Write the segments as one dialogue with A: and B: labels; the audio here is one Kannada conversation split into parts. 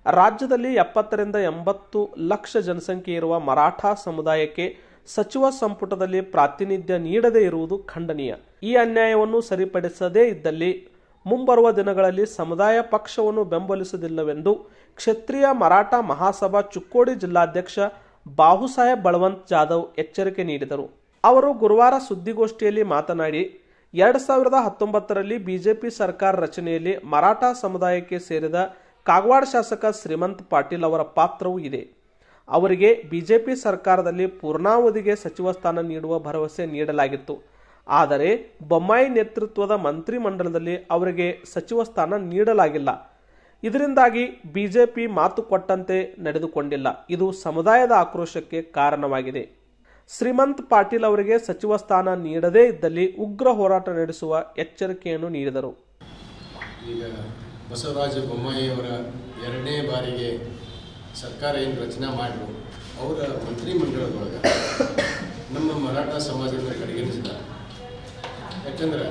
A: ರಾಜ್ಯದಲ್ಲಿ ಎಪ್ಪತ್ತರಿಂದ ಎಂಬತ್ತು ಲಕ್ಷ ಜನಸಂಖ್ಯೆ ಇರುವ ಮರಾಠ ಸಮುದಾಯಕ್ಕೆ ಸಚಿವ ಸಂಪುಟದಲ್ಲಿ ಪ್ರಾತಿನಿಧ್ಯ ನೀಡದೇ ಇರುವುದು ಖಂಡನೀಯ ಈ ಅನ್ಯಾಯವನ್ನು ಸರಿಪಡಿಸದೇ ಇದ್ದಲ್ಲಿ ಮುಂಬರುವ ದಿನಗಳಲ್ಲಿ ಸಮುದಾಯ ಪಕ್ಷವನ್ನು ಬೆಂಬಲಿಸುವುದಿಲ್ಲವೆಂದು ಕ್ಷತ್ರಿಯ ಮರಾಠ ಮಹಾಸಭಾ ಚುಕ್ಕೋಡಿ ಜಿಲ್ಲಾಧ್ಯಕ್ಷ ಬಾಹುಸಾಹೇಬ್ ಬಳವಂತ್ ಜಾಧವ್ ಎಚ್ಚರಿಕೆ ನೀಡಿದರು ಅವರು ಗುರುವಾರ ಸುದ್ದಿಗೋಷ್ಠಿಯಲ್ಲಿ ಮಾತನಾಡಿ ಎರಡ್ ಸಾವಿರದ ಹತ್ತೊಂಬತ್ತರಲ್ಲಿ ಬಿಜೆಪಿ ಸರ್ಕಾರ ರಚನೆಯಲ್ಲಿ ಮರಾಠ ಸಮುದಾಯಕ್ಕೆ ಸೇರಿದ ಕಾಗವಾಡ ಶಾಸಕ ಶ್ರೀಮಂತ್ ಪಾಟೀಲ್ ಅವರ ಪಾತ್ರವೂ ಇದೆ ಅವರಿಗೆ ಬಿಜೆಪಿ ಸರ್ಕಾರದಲ್ಲಿ ಪೂರ್ಣಾವಧಿಗೆ ಸಚಿವ ಸ್ಥಾನ ನೀಡುವ ಭರವಸೆ ನೀಡಲಾಗಿತ್ತು ಆದರೆ ಬೊಮ್ಮಾಯಿ ನೇತೃತ್ವದ ಮಂತ್ರಿಮಂಡಲದಲ್ಲಿ ಅವರಿಗೆ ಸಚಿವ ಸ್ಥಾನ ನೀಡಲಾಗಿಲ್ಲ ಇದರಿಂದಾಗಿ ಬಿಜೆಪಿ ಮಾತು ಕೊಟ್ಟಂತೆ ನಡೆದುಕೊಂಡಿಲ್ಲ ಇದು ಸಮುದಾಯದ ಆಕ್ರೋಶಕ್ಕೆ ಕಾರಣವಾಗಿದೆ ಶ್ರೀಮಂತ್ ಪಾಟೀಲ್ ಅವರಿಗೆ ಸಚಿವ ಸ್ಥಾನ ನೀಡದೇ ಇದ್ದಲ್ಲಿ ಉಗ್ರ ಹೋರಾಟ ನಡೆಸುವ ಎಚ್ಚರಿಕೆಯನ್ನು ನೀಡಿದರು
B: ಈಗ ಬಸವರಾಜ ಬೊಮ್ಮಾಯಿಯವರ ಎರಡನೇ ಬಾರಿಗೆ ಸರ್ಕಾರ ಏನು ರಚನೆ ಮಾಡಿದ್ರು ಅವರ ಮಂತ್ರಿಮಂಡಲದೊಳಗೆ ನಮ್ಮ ಮರಾಠ ಸಮಾಜವನ್ನು ಕಡೆಗಣಿಸಿದ್ದಾರೆ ಯಾಕಂದ್ರೆ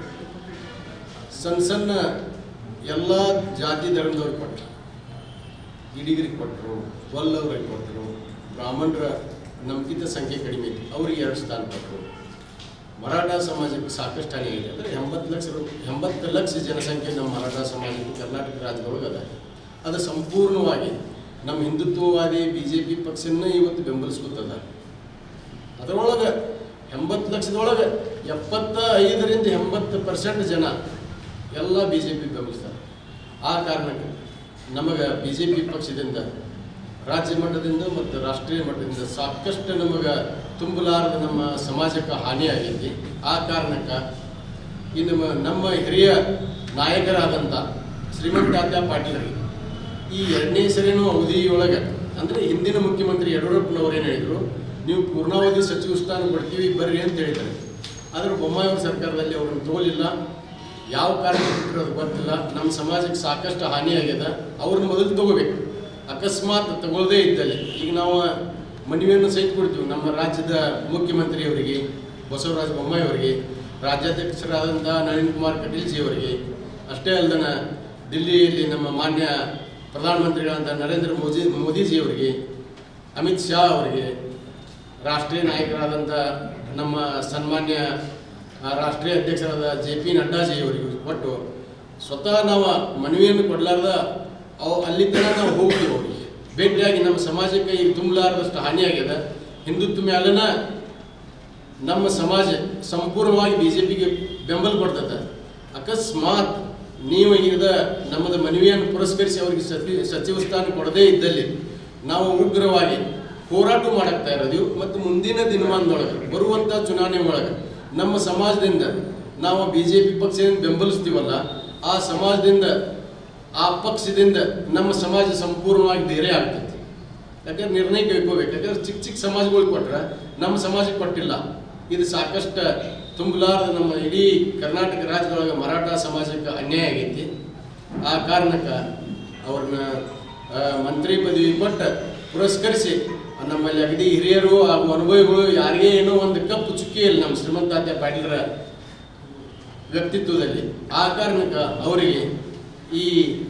B: ಸಣ್ಣ ಸಣ್ಣ ಎಲ್ಲ ಜಾತಿ ಧರ್ಮದವ್ರಿಗೆ ಕೊಟ್ಟರು ಇಡಿಗರಿಗೆ ಕೊಟ್ಟರು ಗೊಲ್ಲವ್ರಿಗೆ ಕೊಟ್ಟರು ಬ್ರಾಹ್ಮಣರ ನಮ್ಗಿಂತ ಸಂಖ್ಯೆ ಕಡಿಮೆ ಐತಿ ಅವ್ರಿಗೆ ಎರಡು ಸ್ಥಾನ ಕೊಟ್ಟರು ಮರಾಠ ಸಮಾಜಕ್ಕೆ ಸಾಕಷ್ಟು ಹಾನಿ ಇದೆ ಅಂದರೆ ಎಂಬತ್ತು ಲಕ್ಷ ರು- ಎಂಬತ್ತು ಲಕ್ಷ ಜನಸಂಖ್ಯೆ ನಮ್ಮ ಮರಾಠ ಸಮಾಜಕ್ಕೆ ಕರ್ನಾಟಕ ರಾಜ್ಯದೊಳಗೆ ಅದ ಅದು ಸಂಪೂರ್ಣವಾಗಿ ನಮ್ಮ ಹಿಂದುತ್ವವಾದಿ ಬಿ ಜೆ ಪಿ ಪಕ್ಷನ ಇವತ್ತು ಬೆಂಬಲಿಸ್ಕೊತದ ಅದರೊಳಗೆ ಎಂಬತ್ತು ಲಕ್ಷದೊಳಗೆ ಎಪ್ಪತ್ತ ಐದರಿಂದ ಎಂಬತ್ತು ಪರ್ಸೆಂಟ್ ಜನ ಎಲ್ಲ ಬಿ ಜೆ ಪಿ ಬೆಂಬಲಿಸ್ತಾರೆ ಆ ಕಾರಣಕ್ಕೆ ನಮಗೆ ಬಿ ಜೆ ಪಿ ಪಕ್ಷದಿಂದ ರಾಜ್ಯ ಮಟ್ಟದಿಂದ ಮತ್ತು ರಾಷ್ಟ್ರೀಯ ಮಟ್ಟದಿಂದ ಸಾಕಷ್ಟು ನಮಗೆ ತುಂಬಲಾರದ ನಮ್ಮ ಸಮಾಜಕ್ಕೆ ಹಾನಿಯಾಗೈತಿ ಆ ಕಾರಣಕ್ಕೆ ಈ ನಮ್ಮ ನಮ್ಮ ಹಿರಿಯ ನಾಯಕರಾದಂಥ ಶ್ರೀಮಂತಾತ್ಯ ಪಾಟೀಲರಿಗೆ ಈ ಎರಡನೇ ಸರಿನೂ ಅವಧಿಯೊಳಗೆ ಅಂದರೆ ಹಿಂದಿನ ಮುಖ್ಯಮಂತ್ರಿ ಯಡಿಯೂರಪ್ಪನವರು ಏನು ಹೇಳಿದರು ನೀವು ಪೂರ್ಣಾವಧಿ ಸಚಿವ ಸ್ಥಾನ ಕೊಡ್ತೀವಿ ಬರ್ರಿ ಅಂತ ಹೇಳಿದ್ದಾರೆ ಆದರೆ ಬೊಮ್ಮಾಯಿ ಅವ್ರ ಸರ್ಕಾರದಲ್ಲಿ ಅವ್ರನ್ನ ತೋಲಿಲ್ಲ ಯಾವ ಕಾರಣಕ್ಕೆ ಬಿಟ್ಟರು ಅದು ಗೊತ್ತಿಲ್ಲ ನಮ್ಮ ಸಮಾಜಕ್ಕೆ ಸಾಕಷ್ಟು ಹಾನಿಯಾಗ್ಯದ ಅವ್ರನ್ನ ಮೊದಲು ತಗೋಬೇಕು ಅಕಸ್ಮಾತ್ ತಗೊಳ್ಳದೇ ಇದ್ದಲ್ಲಿ ಈಗ ನಾವು ಮನವಿಯನ್ನು ಸಹಿತ ಕೊಡ್ತೀವಿ ನಮ್ಮ ರಾಜ್ಯದ ಮುಖ್ಯಮಂತ್ರಿಯವರಿಗೆ ಬಸವರಾಜ ಬೊಮ್ಮಾಯಿ ಅವರಿಗೆ ರಾಜ್ಯಾಧ್ಯಕ್ಷರಾದಂಥ ನಳಿನ್ ಕುಮಾರ್ ಕಟೀಲ್ ಜಿ ಅವರಿಗೆ ಅಷ್ಟೇ ಅಲ್ಲದನ ದಿಲ್ಲಿಯಲ್ಲಿ ನಮ್ಮ ಮಾನ್ಯ ಪ್ರಧಾನಮಂತ್ರಿಗಳಾದಂಥ ನರೇಂದ್ರ ಮೋದಿ ಮೋದಿಜಿಯವರಿಗೆ ಅಮಿತ್ ಶಾ ಅವರಿಗೆ ರಾಷ್ಟ್ರೀಯ ನಾಯಕರಾದಂಥ ನಮ್ಮ ಸನ್ಮಾನ್ಯ ಆ, ರಾಷ್ಟ್ರೀಯ ಅಧ್ಯಕ್ಷರಾದ ಜೆ ಪಿ ನಡ್ಡಾಜಿಯವರಿಗೂ ಕೊಟ್ಟು ಸ್ವತಃ ನಾವು ಮನವಿಯನ್ನು ಕೊಡಲಾರ್ದ ಅವು ಅಲ್ಲಿ ತನಕ ನಾವು ಹೋಗ್ತೀವಿ ಅವ್ರಿಗೆ ಭೇಟಿಯಾಗಿ ನಮ್ಮ ಸಮಾಜಕ್ಕೆ ಈಗ ತುಂಬಲಾರದಷ್ಟು ಹಾನಿಯಾಗ್ಯದ ಹಿಂದುತ್ವ ಮ್ಯಾಲನ ನಮ್ಮ ಸಮಾಜ ಸಂಪೂರ್ಣವಾಗಿ ಬಿ ಜೆ ಪಿಗೆ ಬೆಂಬಲ ಕೊಡ್ತದೆ ಅಕಸ್ಮಾತ್ ನೀವು ಈಗ ನಮ್ಮದು ಮನವಿಯನ್ನು ಪುರಸ್ಕರಿಸಿ ಅವರಿಗೆ ಸಚಿ ಸಚಿವ ಸ್ಥಾನ ಕೊಡದೇ ಇದ್ದಲ್ಲಿ ನಾವು ಉಗ್ರವಾಗಿ ಹೋರಾಟ ಮಾಡಕ್ತಾ ಇರೋದು ಮತ್ತು ಮುಂದಿನ ದಿನಮಾನದೊಳಗೆ ಬರುವಂಥ ಚುನಾವಣೆ ಒಳಗೆ ನಮ್ಮ ಸಮಾಜದಿಂದ ನಾವು ಬಿ ಜೆ ಪಿ ಪಕ್ಷದಿಂದ ಬೆಂಬಲಿಸ್ತೀವಲ್ಲ ಆ ಸಮಾಜದಿಂದ ಆ ಪಕ್ಷದಿಂದ ನಮ್ಮ ಸಮಾಜ ಸಂಪೂರ್ಣವಾಗಿ ಬೇರೆ ಆಗ್ತೈತಿ ಯಾಕಂದ್ರೆ ನಿರ್ಣಯ ಕೈಕೋಬೇಕು ಯಾಕಂದ್ರೆ ಚಿಕ್ಕ ಚಿಕ್ಕ ಸಮಾಜಗಳಿಗೆ ಕೊಟ್ರೆ ನಮ್ಮ ಸಮಾಜಕ್ಕೆ ಕೊಟ್ಟಿಲ್ಲ ಇದು ಸಾಕಷ್ಟು ತುಂಬಲಾರದ ನಮ್ಮ ಇಡೀ ಕರ್ನಾಟಕ ರಾಜ್ಯದೊಳಗೆ ಮರಾಠ ಸಮಾಜಕ್ಕೆ ಅನ್ಯಾಯ ಆಗೈತಿ ಆ ಕಾರಣಕ್ಕೆ ಅವ್ರನ್ನ ಆ, ಮಂತ್ರಿ ಪದವಿ ಕೊಟ್ಟು ಪುರಸ್ಕರಿಸಿ ನಮ್ಮಲ್ಲಿ ಅಗದಿ ಹಿರಿಯರು ಹಾಗೂ ಅನುಭವಿಗಳು ಯಾರಿಗೇ ಏನೋ ಒಂದು ಕಪ್ಪು ಚುಕ್ಕಿ ಇಲ್ಲ ನಮ್ಮ ಶ್ರೀಮಂತಾತ್ಯ ಪಾಟೀಲರ ವ್ಯಕ್ತಿತ್ವದಲ್ಲಿ ಆ ಕಾರಣಕ್ಕೆ ಅವರಿಗೆ ಈ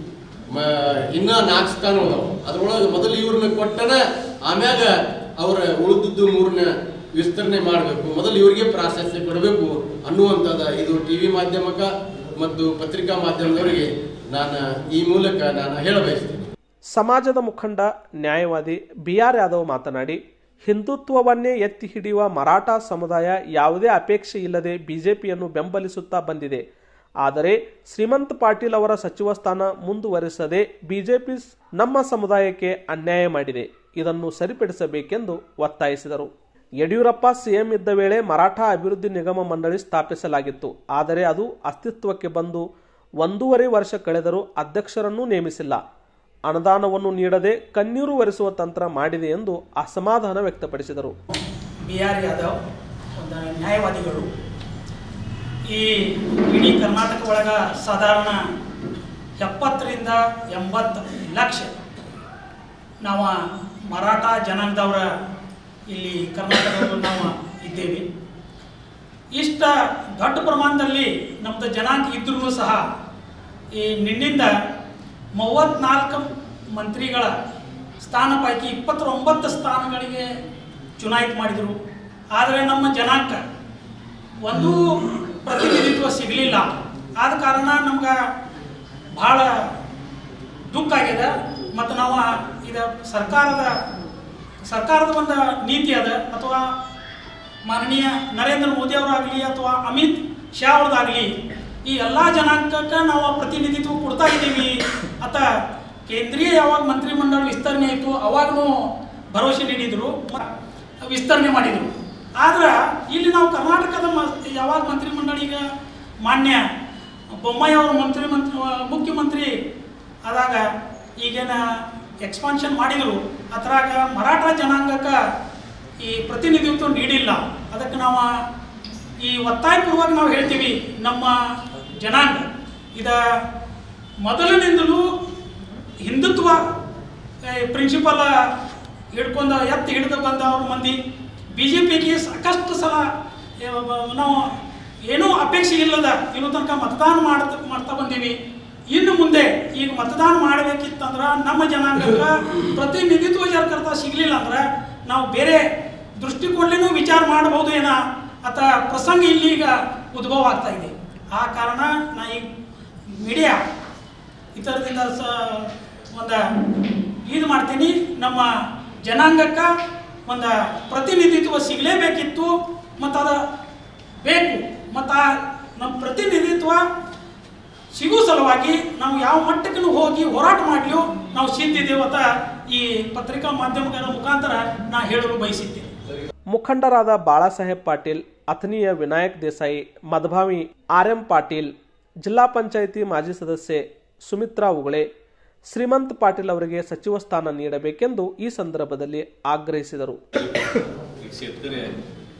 B: ಮ ಇನ್ನೂ ನಾಲ್ಕು ಸ್ಥಾನ ಅದಾವ ಅದ್ರೊಳಗೆ ಮೊದಲು ಇವ್ರನ್ನ ಕೊಟ್ಟನ ಆಮ್ಯಾಗ ಅವರ ಉಳಿದದ್ದು ಮೂರನ್ನ ವಿಸ್ತರಣೆ ಮಾಡಬೇಕು ಮೊದಲು ಇವರಿಗೆ ಪ್ರಾಶಸ್ತ್ಯ ಕೊಡಬೇಕು ಅನ್ನುವಂಥದ್ದು ಇದು ಟಿ ವಿ ಮಾಧ್ಯಮಕ ಮತ್ತು ಪತ್ರಿಕಾ ಮಾಧ್ಯಮದವರಿಗೆ ನಾನು ಈ ಮೂಲಕ ನಾನು ಹೇಳ ಬಯಸ್ತೀನಿ
A: ಸಮಾಜದ ಮುಖಂಡ ನ್ಯಾಯವಾದಿ ಬಿ ಆರ್ ಯಾದವ್ ಮಾತನಾಡಿ ಹಿಂದುತ್ವವನ್ನೇ ಎತ್ತಿ ಹಿಡಿಯುವ ಮರಾಠ ಸಮುದಾಯ ಯಾವುದೇ ಅಪೇಕ್ಷೆ ಇಲ್ಲದೆ ಬಿಜೆಪಿಯನ್ನು ಬೆಂಬಲಿಸುತ್ತಾ ಬಂದಿದೆ ಆದರೆ ಶ್ರೀಮಂತ್ ಪಾಟೀಲ್ ಅವರ ಸಚಿವ ಸ್ಥಾನ ಮುಂದುವರಿಸದೆ ಬಿಜೆಪಿ ನಮ್ಮ ಸಮುದಾಯಕ್ಕೆ ಅನ್ಯಾಯ ಮಾಡಿದೆ ಇದನ್ನು ಸರಿಪಡಿಸಬೇಕೆಂದು ಒತ್ತಾಯಿಸಿದರು ಯಡಿಯೂರಪ್ಪ ಸಿಎಂ ಇದ್ದ ವೇಳೆ ಮರಾಠ ಅಭಿವೃದ್ಧಿ ನಿಗಮ ಮಂಡಳಿ ಸ್ಥಾಪಿಸಲಾಗಿತ್ತು ಆದರೆ ಅದು ಅಸ್ತಿತ್ವಕ್ಕೆ ಬಂದು ಒಂದೂವರೆ ವರ್ಷ ಕಳೆದರೂ ಅಧ್ಯಕ್ಷರನ್ನೂ ನೇಮಿಸಿಲ್ಲ ಅನುದಾನವನ್ನು ನೀಡದೆ ಕಣ್ಣೀರು ಒರೆಸುವ ತಂತ್ರ ಮಾಡಿದೆ ಎಂದು ಅಸಮಾಧಾನ ವ್ಯಕ್ತಪಡಿಸಿದರು
C: ಬಿ ಆರ್ ಯಾದವ್ ಒಂದು ನ್ಯಾಯವಾದಿಗಳು ಈ ಇಡೀ ಕರ್ನಾಟಕ ಒಳಗ ಸಾಧಾರಣ ಎಪ್ಪತ್ತರಿಂದ ಎಂಬತ್ತು ಲಕ್ಷ ನಾವು ಮರಾಠ ಜನಾಂಗದವರ ಇಲ್ಲಿ ಕರ್ನಾಟಕದಲ್ಲಿ ನಾವು ಇದ್ದೇವೆ ಇಷ್ಟ ದೊಡ್ಡ ಪ್ರಮಾಣದಲ್ಲಿ ನಮ್ಮದು ಜನಾಂಗ ಇದ್ರೂ ಸಹ ಈ ನಿನ್ನಿಂದ ಮೂವತ್ನಾಲ್ಕು ಮಂತ್ರಿಗಳ ಸ್ಥಾನ ಪೈಕಿ ಇಪ್ಪತ್ತೊಂಬತ್ತು ಸ್ಥಾನಗಳಿಗೆ ಚುನಾಯಿತ ಮಾಡಿದರು ಆದರೆ ನಮ್ಮ ಜನಾಂಗ ಒಂದು ಪ್ರತಿನಿಧಿತ್ವ ಸಿಗಲಿಲ್ಲ ಆದ ಕಾರಣ ನಮ್ಗೆ ಭಾಳ ದುಃಖ ಆಗಿದೆ ಮತ್ತು ನಾವು ಇದು ಸರ್ಕಾರದ ಸರ್ಕಾರದ ಒಂದು ನೀತಿ ಅದ ಅಥವಾ ಮಾನನೀಯ ನರೇಂದ್ರ ಮೋದಿ ಅವರಾಗಲಿ ಅಥವಾ ಅಮಿತ್ ಶಾ ಅವ್ರದ್ದಾಗಲಿ ಈ ಎಲ್ಲ ಜನಾಂಗಕ್ಕೆ ನಾವು ಪ್ರತಿನಿಧಿತ್ವ ಕೊಡ್ತಾ ಇದ್ದೀವಿ ಅತ ಕೇಂದ್ರೀಯ ಯಾವಾಗ ಮಂತ್ರಿಮಂಡಲ ವಿಸ್ತರಣೆ ಆಯಿತು ಅವಾಗೂ ಭರವಸೆ ನೀಡಿದರು ಮ- ವಿಸ್ತರಣೆ ಮಾಡಿದರು ಆದ್ರೆ ಇಲ್ಲಿ ನಾವು ಕರ್ನಾಟಕದ ಮ ಯಾವಾಗ ಮಂತ್ರಿಮಂಡಲ ಈಗ ಮಾನ್ಯ ಬೊಮ್ಮಾಯಿ ಅವರು ಮಂತ್ರಿ ಮಂತ್ರಿ ಮುಖ್ಯಮಂತ್ರಿ ಆದಾಗ ಈಗೇನ ಎಕ್ಸ್ಪಾನ್ಷನ್ ಮಾಡಿದರು ಅದ್ರಾಗ ಮರಾಠ ಜನಾಂಗಕ್ಕೆ ಈ ಪ್ರತಿನಿಧಿತ್ವ ನೀಡಿಲ್ಲ ಅದಕ್ಕೆ ನಾವು ಈ ಒತ್ತಾಯಪೂರ್ವಕ ನಾವು ಹೇಳ್ತೀವಿ ನಮ್ಮ ಜನಾಂಗ ಇದ ಮೊದಲಿನಿಂದಲೂ ಹಿಂದುತ್ವ ಪ್ರಿನ್ಸಿಪಲ್ ಹಿಡ್ಕೊಂಡು ಎತ್ತಿ ಹಿಡಿದು ಬಂದವರು ಮಂದಿ ಬಿ ಜೆ ಪಿಗೆ ಸಾಕಷ್ಟು ಸಲ ಏ, ಬ- ನಾವು ಏನೂ ಅಪೇಕ್ಷೆ ಇಲ್ಲದ ಇನ್ನು ತನಕ ಮತದಾನ ಮಾಡ್ತಾ ಮಾಡ್ತಾ ಬಂದೀವಿ ಇನ್ನು ಮುಂದೆ ಈಗ ಮತದಾನ ಮಾಡಬೇಕಿತ್ತಂದ್ರೆ ನಮ್ಮ ಜನಾಂಗಕ್ಕೆ ಪ್ರತಿನಿಧಿತ್ವ ಜರ್ಕರ್ತ ಸಿಗಲಿಲ್ಲ ಅಂದ್ರೆ ನಾವು ಬೇರೆ ದೃಷ್ಟಿಕೋನಲಿನೂ ವಿಚಾರ ಮಾಡಬಹುದು ಏನ ಅಥ ಪ್ರಸಂಗ ಇಲ್ಲಿ ಈಗ ಉದ್ಭವ ಆಗ್ತಾ ಇದೆ ಆ ಕಾರಣ ನಾ ಈ ಮೀಡಿಯಾ ಇತರದಿಂದ ಸ ಒಂದು ಇದು ಮಾಡ್ತೀನಿ ನಮ್ಮ ಜನಾಂಗಕ್ಕೆ ಒಂದು ಪ್ರತಿನಿಧಿತ್ವ ಸಿಗಲೇಬೇಕಿತ್ತು ಮತ್ತು ಅದು ಬೇಕು ಮತ್ತು ಆ ನಮ್ಮ ಪ್ರತಿನಿಧಿತ್ವ ಸಿಗೋ ಸಲುವಾಗಿ ನಾವು ಯಾವ ಮಟ್ಟಕ್ಕೂ ಹೋಗಿ ಹೋರಾಟ ಮಾಡಲಿಯೋ ನಾವು ಸಿದ್ಧಿದ್ದೇವತ ಈ ಪತ್ರಿಕಾ ಮಾಧ್ಯಮಗಳ ಮುಖಾಂತರ ನಾ ಹೇಳಲು ಬಯಸಿದ್ದೇನೆ
A: ಮುಖಂಡರಾದ ಬಾಳಾಸಾಹೇಬ್ ಪಾಟೀಲ್ ಅಥಣಿಯ ವಿನಾಯಕ್ ದೇಸಾಯಿ ಮಧಭಾವಿ ಆರ್ ಎಂ ಪಾಟೀಲ್ ಜಿಲ್ಲಾ ಪಂಚಾಯಿತಿ ಮಾಜಿ ಸದಸ್ಯೆ ಸುಮಿತ್ರಾ ಉಗಳೆ ಶ್ರೀಮಂತ್ ಪಾಟೀಲ್ ಅವರಿಗೆ ಸಚಿವ ಸ್ಥಾನ ನೀಡಬೇಕೆಂದು ಈ संदर्भाದಲ್ಲಿ ಆಗ್ರಹಿಸಿದರು
D: एक शेतकरी आहे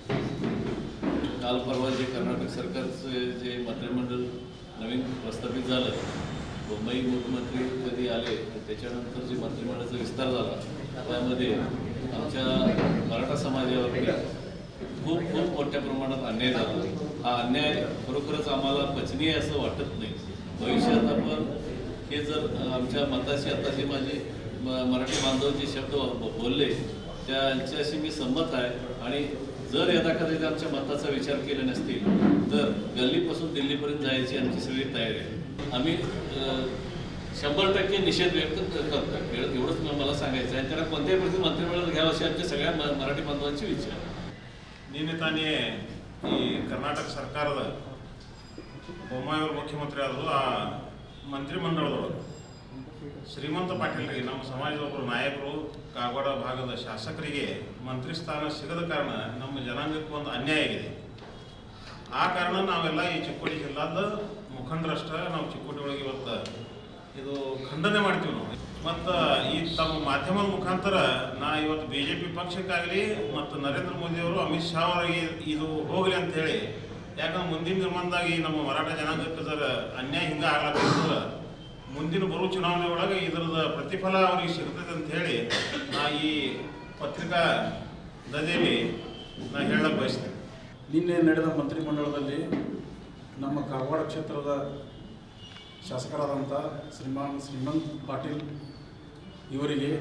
D: काल परवा जे कर्नाटक सरकारचं जे मंत्रिमंडळ नवीन प्रस्थापित झालं मुंबई मुख्यमंत्री कधी आले तर त्याच्यानंतर जे मंत्रिमंडळाचा विस्तार झाला त्यामध्ये आमच्या मराठा समाजावरती खूप खूप मोठ्या प्रमाणात अन्याय झाला हा अन्याय खरोखरच आम्हाला पचनीय असं वाटत नाही भविष्यात आपण हे जर अ, आमच्या मताशी आता जे माझे म- मराठी बांधव जे शब्द ब- बोलले त्यांच्याशी मी संमत आहे आणि जर यदा कधी आमच्या मताचा विचार केले नसतील तर गल्लीपासून दिल्लीपर्यंत जायची आमची सगळी तयारी आहे आम्ही अ, शंभर टक्के निषेध व्यक्त क- करतो एवढं- एवढंच म- मला सांगायचं आहे त्याला कोणत्याही परिस्थिती मंत्रिमंडळात घ्यावं अशी आमच्या सगळ्या म- मराठी बांधवांची इच्छा आहे
E: ನಿನ್ನೆ ತಾನೇ ಈ ಕರ್ನಾಟಕ ಸರ್ಕಾರದ ಬೊಮ್ಮಾಯಿಯವರು ಮುಖ್ಯಮಂತ್ರಿ ಆದರು ಆ ಮಂತ್ರಿಮಂಡಲದೊಳಗೆ ಶ್ರೀಮಂತ ಪಾಟೀಲ್ರಿಗೆ ನಮ್ಮ ಸಮಾಜದ ಒಬ್ಬರು ನಾಯಕರು ಕಾಗವಾಡ ಭಾಗದ ಶಾಸಕರಿಗೆ ಮಂತ್ರಿ ಸ್ಥಾನ ಸಿಗದ ಕಾರಣ ನಮ್ಮ ಜನಾಂಗಕ್ಕೆ ಒಂದು ಅನ್ಯಾಯ ಆಗಿದೆ ಆ ಕಾರಣ ನಾವೆಲ್ಲ ಈ ಚಿಕ್ಕೋಡಿ ಜಿಲ್ಲಾದ ಮುಖಂಡರಷ್ಟ ನಾವು ಚಿಕ್ಕೋಡಿ ಒಳಗೆ ಇವತ್ತು ಇದು ಖಂಡನೆ ಮಾಡ್ತೀವಿ ನಾವು ಮತ್ತು ಈ ತಮ್ಮ ಮಾಧ್ಯಮದ ಮುಖಾಂತರ ನಾ ಇವತ್ತು ಬಿ ಜೆ ಪಿ ಪಕ್ಷಕ್ಕಾಗಲಿ ಮತ್ತು ನರೇಂದ್ರ ಮೋದಿಯವರು ಅಮಿತ್ ಶಾ ಅವರಿಗೆ ಇದು ಹೋಗಲಿ ಅಂತ ಹೇಳಿ ಯಾಕಂದ್ರೆ ಮುಂದಿನ ದಿನಮಾನದಾಗ ಈ ನಮ್ಮ ಮರಾಠ ಜನಾಂಗಕ್ಕೆ ಜರ ಅನ್ಯಾಯ ಹಿಂಗೆ ಆಗ್ಲಾಕಂದ್ರೆ ಮುಂದಿನ ಬರುವ ಚುನಾವಣೆ ಒಳಗೆ ಇದರದ ಪ್ರತಿಫಲ ಅವ್ರಿಗೆ ಸಿಗ್ತದೆ ಅಂತ ಹೇಳಿ ನಾ ಈ ಪತ್ರಿಕಾ ದದೆಯಲ್ಲಿ ನಾ ಹೇಳಕ್ ಬಯಸ್ತೇನೆ
F: ನಿನ್ನೆ ನಡೆದ ಮಂತ್ರಿಮಂಡಲದಲ್ಲಿ ನಮ್ಮ ಕಾಗವಾಡ ಕ್ಷೇತ್ರದ ಶಾಸಕರಾದಂಥ ಶ್ರೀಮಾನ್ ಶ್ರೀಮಂತ್ ಪಾಟೀಲ್ ಇವರಿಗೆ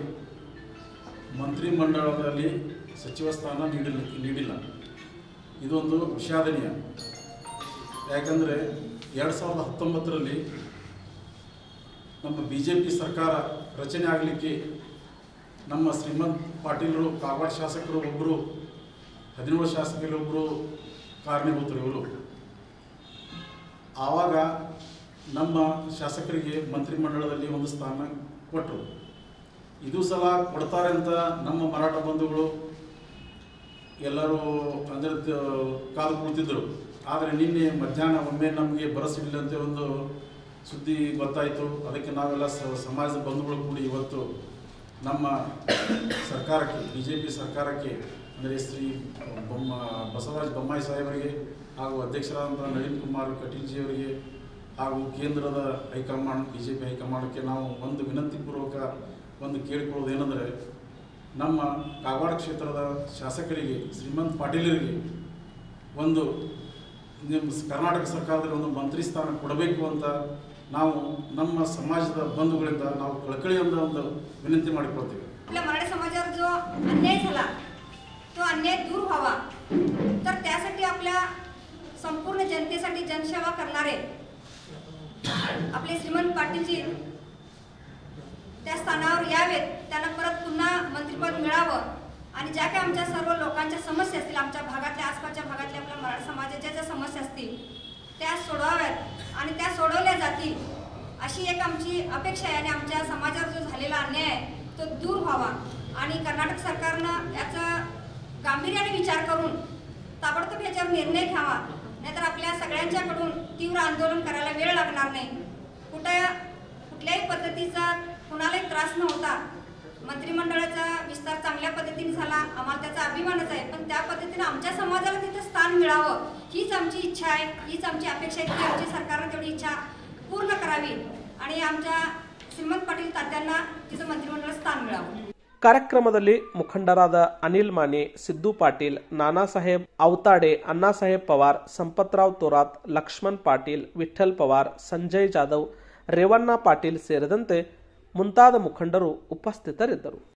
F: ಮಂತ್ರಿಮಂಡಲದಲ್ಲಿ ಸಚಿವ ಸ್ಥಾನ ನೀಡಲಿ ನೀಡಿಲ್ಲ ಇದೊಂದು ವಿಷಾದನೀಯ ಯಾಕಂದರೆ ಎರಡು ಸಾವಿರದ ಹತ್ತೊಂಬತ್ತರಲ್ಲಿ ನಮ್ಮ ಬಿ ಜೆ ಪಿ ಸರ್ಕಾರ ರಚನೆ ಆಗಲಿಕ್ಕೆ ನಮ್ಮ ಶ್ರೀಮಂತ್ ಪಾಟೀಲರು ಕಾಗವಾಡ ಶಾಸಕರು ಒಬ್ಬರು ಹದಿನೇಳು ಶಾಸಕರೊಬ್ಬರು ಕಾರಣೀಭೂತರು ಇವರು ಆವಾಗ ನಮ್ಮ ಶಾಸಕರಿಗೆ ಮಂತ್ರಿಮಂಡಲದಲ್ಲಿ ಒಂದು ಸ್ಥಾನ ಕೊಟ್ಟರು ಇದು ಸಲ ಕೊಡ್ತಾರೆ ಅಂತ ನಮ್ಮ ಮರಾಠ ಬಂಧುಗಳು ಎಲ್ಲರೂ ಅಂದರೆ ತ- ಕಾದು ಕುಳಿತಿದ್ದರು ಆದರೆ ನಿನ್ನೆ ಮಧ್ಯಾಹ್ನ ಒಮ್ಮೆ ನಮಗೆ ಭರವಸೆಯಿಲ್ಲಂತೆ ಒಂದು ಸುದ್ದಿ ಗೊತ್ತಾಯಿತು ಅದಕ್ಕೆ ನಾವೆಲ್ಲ ಸ- ಸಮಾಜದ ಬಂಧುಗಳು ಕೂಡಿ ಇವತ್ತು ನಮ್ಮ ಸರ್ಕಾರಕ್ಕೆ ಬಿ ಜೆ ಪಿ ಸರ್ಕಾರಕ್ಕೆ ಅಂದರೆ ಶ್ರೀ ಬೊಮ್ಮ ಬಸವರಾಜ ಬೊಮ್ಮಾಯಿ ಸಾಹೇಬರಿಗೆ ಹಾಗೂ ಅಧ್ಯಕ್ಷರಾದಂಥ ನಳಿನ್ ಕುಮಾರ್ ಕಟೀಲ್ಜಿಯವರಿಗೆ ಹಾಗೂ ಕೇಂದ್ರದ ಹೈಕಮಾಂಡ್ ಬಿ ಜೆ ಪಿ ಹೈಕಮಾಂಡ್ಗೆ ನಾವು ಒಂದು ವಿನಂತಿಪೂರ್ವಕ ಒಂದು ಕೇಳಿಕೊಳ್ಳೋದು ಏನಂದರೆ ನಮ್ಮ ಕಾಗವಾಡ ಕ್ಷೇತ್ರದ ಶಾಸಕರಿಗೆ ಶ್ರೀಮಂತ್ ಪಾಟೀಲರಿಗೆ ಒಂದು ನಿಮ್ಮ ಸ್- ಕರ್ನಾಟಕ ಸರ್ಕಾರದಲ್ಲಿ ಒಂದು ಮಂತ್ರಿ ಸ್ಥಾನ ಕೊಡಬೇಕು ಅಂತ ನಾವು ನಮ್ಮ समाजದ ಬಂಧುಗಳಿಂದ ನಾವು कळकळीಯಿಂದ ಒಂದು विनंती ಮಾಡಿಕೊಳ್ತೀವಿ
G: आपल्या मराठा समाजावर जो अन्याय झाला तो अन्याय दूर व्हावा तर त्यासाठी आपल्या संपूर्ण जनतेसाठी जनसेवा करणारे आपले श्रीमंत पाटीलजी त्या स्थानावर यावेत त्यांना परत पुन्हा मंत्रिपद मिळावं आणि ज्या काही आमच्या सर्व लोकांच्या समस्या असतील आमच्या भागातल्या आसपासच्या भागातल्या आपल्या मराठा समाजाच्या ज्या समस्या असतील त्या सोडवाव्यात आणि त्या सोडवल्या जातील अशी एक आमची अपेक्षा आहे आणि आमच्या समाजावर जो झालेला अन्याय आहे तो दूर व्हावा आणि कर्नाटक सरकारनं याचा गांभीर्याने विचार करून ताबडतोब याच्यावर निर्णय घ्यावा नाहीतर आपल्या सगळ्यांच्याकडून तीव्र आंदोलन करायला वेळ लागणार नाही कुठं कुठल्याही पद्धतीचा कुणालाही त्रास न होता मंत्रिमंडळाचा विस्तार चांगल्या पद्धतीने झाला आम्हाला त्याचा अभिमानच आहे पण त्या पद्धतीने आमच्या समाजाला तिथं स्थान मिळावं हीच आमची इच्छा आहे हीच आमची अपेक्षा आहे की आमची सरकारनं तेवढी इच्छा पूर्ण करावी आणि आमच्या श्रीमंत पाटील तात्यांना तिथं मंत्रिमंडळात स्थान मिळावं
A: ಕಾರ್ಯಕ್ರಮದಲ್ಲಿ ಮುಖಂಡರಾದ ಅನಿಲ್ ಮಾನೆ ಸಿದ್ದು ಪಾಟೀಲ್ ನಾನಾಸಾಹೇಬ್ ಅವತಾಡೆ ಅಣ್ಣಾಸಾಹೇಬ್ ಪವಾರ್ ಸಂಪತ್ರಾವ್ ತೋರಾತ್ ಲಕ್ಷ್ಮಣ್ ಪಾಟೀಲ್ ವಿಠ್ಠಲ್ ಪವಾರ್ ಸಂಜಯ್ ಜಾಧವ್ ರೇವಣ್ಣ ಪಾಟೀಲ್ ಸೇರಿದಂತೆ ಮುಂತಾದ ಮುಖಂಡರು ಉಪಸ್ಥಿತರಿದ್ದರು